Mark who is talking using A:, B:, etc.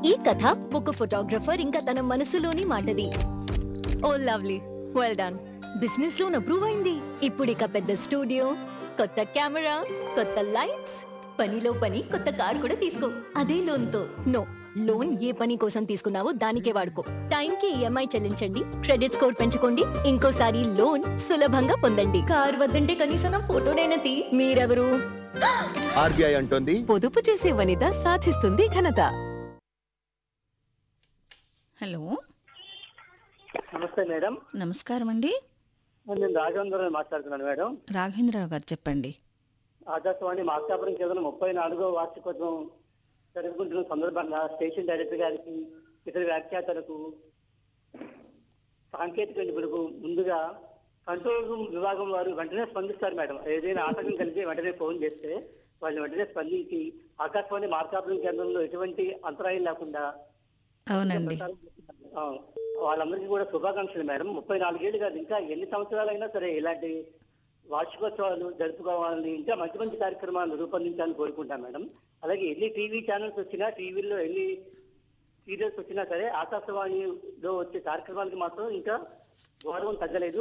A: ఈ కథ ఒక ఫోటోగ్రఫర్ ఇంకా తన మనసులోని మాటది ఓ lovely well done business loan approve అయింది ఇప్పుడు ఇక పెద్ద స్టూడియో కొత్త కెమెరా కొత్త లైట్స్ పనిలో పని కొత్త కార్ కూడా తీసుకో అదే లోన్ తో నో లోన్ ఏ పని కోసం తీసుకున్నావో దానికే వాడుకో టైం కి ఈఎంఐ చెల్లించండి క్రెడిట్ స్కోర్ పెంచుకోండి ఇంకోసారి లోన్ సులభంగా పొందండి కార్ వద్దంటే కనీసం నా ఫోటోనైనా తీ మీరెవరు
B: ఆర్బీఐ అంటోంది
C: పొదుపు చేసే వనిత సాధిస్తుంది ఘనత
D: హలో
E: నమస్తే మేడం
D: నమస్కారం అండి
E: నేను రాఘవేంద్ర మాట్లాడుతున్నాను మేడం
D: రాఘవేంద్రరావు గారు చెప్పండి
E: ఆకాశవాణి మార్కాపురం కేంద్రం ముప్పై నాలుగో వార్షికోత్సవం జరుపుకుంటున్న సందర్భంగా స్టేషన్ డైరెక్టర్ గారికి ఇతర వ్యాఖ్యాతలకు సాంకేతిక నిపుణులకు ముందుగా కంట్రోల్ రూమ్ విభాగం వారు వెంటనే స్పందిస్తారు మేడం ఏదైనా ఆటంకం కలిగి వెంటనే ఫోన్ చేస్తే వాళ్ళు వెంటనే స్పందించి ఆకాశవాణి మార్కాపురం కేంద్రంలో ఎటువంటి అంతరాయం లేకుండా
D: అవునండి
E: ఆ, వాళ్ళందరికీ కూడా శుభాకాంక్షలు మేడం ముప్పై నాలుగేళ్ళు కాదు ఇంకా ఎన్ని సంవత్సరాలైనా సరే ఇలాంటి వార్షికోత్సవాలు జరుపుకోవాలని ఇంకా మంచి మంచి కార్యక్రమాలు రూపొందించాలని కోరుకుంటాం మేడం అలాగే ఎన్ని టీవీ ఛానల్స్ వచ్చినా టీవీల్లో ఎన్ని సీరియల్స్ వచ్చినా సరే ఆకాశవాణిలో వచ్చే కార్యక్రమాలకి మాత్రం ఇంకా గౌరవం తగ్గలేదు